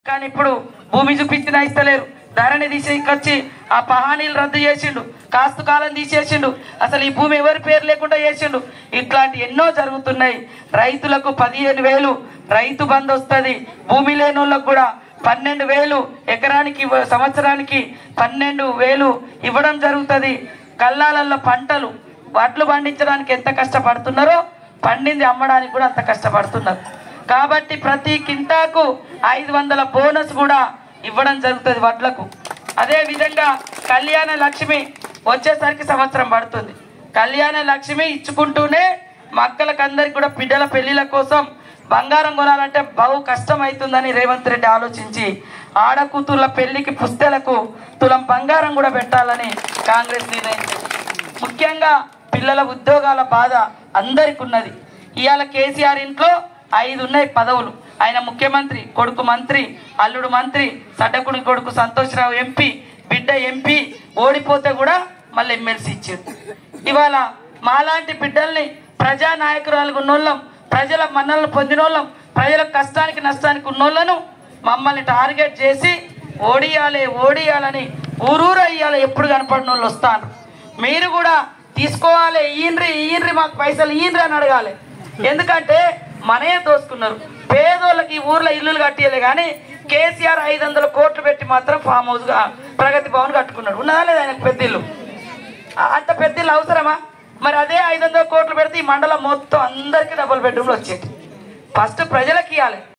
కానీ ఇప్పుడు భూమి చూపించినా ఇస్తలేరు ధరణి తీసుకొచ్చి ఆ పహానీలు రద్దు చేసిండు కాస్తు కాలం తీసేసిండు అసలు ఈ భూమి ఎవరి పేరు లేకుండా చేసిండు ఇట్లాంటి ఎన్నో జరుగుతున్నాయి రైతులకు పదిహేను వేలు రైతు బంధు వస్తుంది భూమి లేని వాళ్ళకు కూడా పన్నెండు వేలు ఎకరానికి ఇవ్వ- సంవత్సరానికి పన్నెండు వేలు ఇవ్వడం జరుగుతుంది కల్లాలలో పంటలు వడ్లు పండించడానికి ఎంత కష్టపడుతున్నారో పండింది అమ్మడానికి కూడా అంత కష్టపడుతున్నారు కాబట్టి ప్రతి కింటాకు ఐదు వందల బోనస్ కూడా ఇవ్వడం జరుగుతుంది వడ్లకు అదే విధంగా కళ్యాణ లక్ష్మి వచ్చేసరికి సంవత్సరం పడుతుంది కళ్యాణ లక్ష్మి ఇచ్చుకుంటూనే మక్కలకు అందరికి కూడా బిడ్డల పెళ్లిళ్ళ కోసం బంగారం కొనాలంటే బహు కష్టం అవుతుందని రేవంత్ రెడ్డి ఆలోచించి ఆడకూతుర్ల పెళ్లికి పుస్తెలకు తులం బంగారం కూడా పెట్టాలని కాంగ్రెస్ నిర్ణయించింది ముఖ్యంగా పిల్లల ఉద్యోగాల బాధ అందరికి ఉన్నది ఇవాళ కేసీఆర్ ఇంట్లో ఐదు ఉన్నాయి పదవులు ఆయన ముఖ్యమంత్రి కొడుకు మంత్రి అల్లుడు మంత్రి సడ్డకుడి కొడుకు సంతోష్రావు ఎంపీ బిడ్డ ఎంపీ ఓడిపోతే కూడా మళ్ళీ ఎమ్మెల్సీ ఇచ్చారు ఇవాళ మాలాంటి బిడ్డల్ని ప్రజా నాయకురాలుగా ఉన్నోళ్ళం ప్రజల మన్నలను పొందినోళ్ళం ప్రజల కష్టానికి నష్టానికి ఉన్నోళ్ళను మమ్మల్ని టార్గెట్ చేసి ఓడియాలి ఓడియాలని ఊరూరు అయ్యాలి ఎప్పుడు కనపడిన వాళ్ళు వస్తాను మీరు కూడా తీసుకోవాలి ఈయన్రి ఈయన్రి మాకు పైసలు ఈయన్రి అని అడగాలి ఎందుకంటే మనమే దోసుకున్నారు పేదోళ్ళకి ఈ ఊర్లో ఇల్లులు కట్టియలే కానీ కేసీఆర్ ఐదు వందల కోట్లు పెట్టి మాత్రం ఫామ్ హౌస్ గా ప్రగతి భవన్ కట్టుకున్నాడు ఉన్నదా లేదా ఆయనకు పెద్ద ఇల్లు ఆ- అంత పెద్ద ఇల్లు అవసరమా మరి అదే ఐదు వందల కోట్లు పెడితే ఈ మండలం మొత్తం అందరికీ డబుల్ బెడ్రూమ్లు వచ్చేది ఫస్ట్ ప్రజలకు ఇవ్వాలి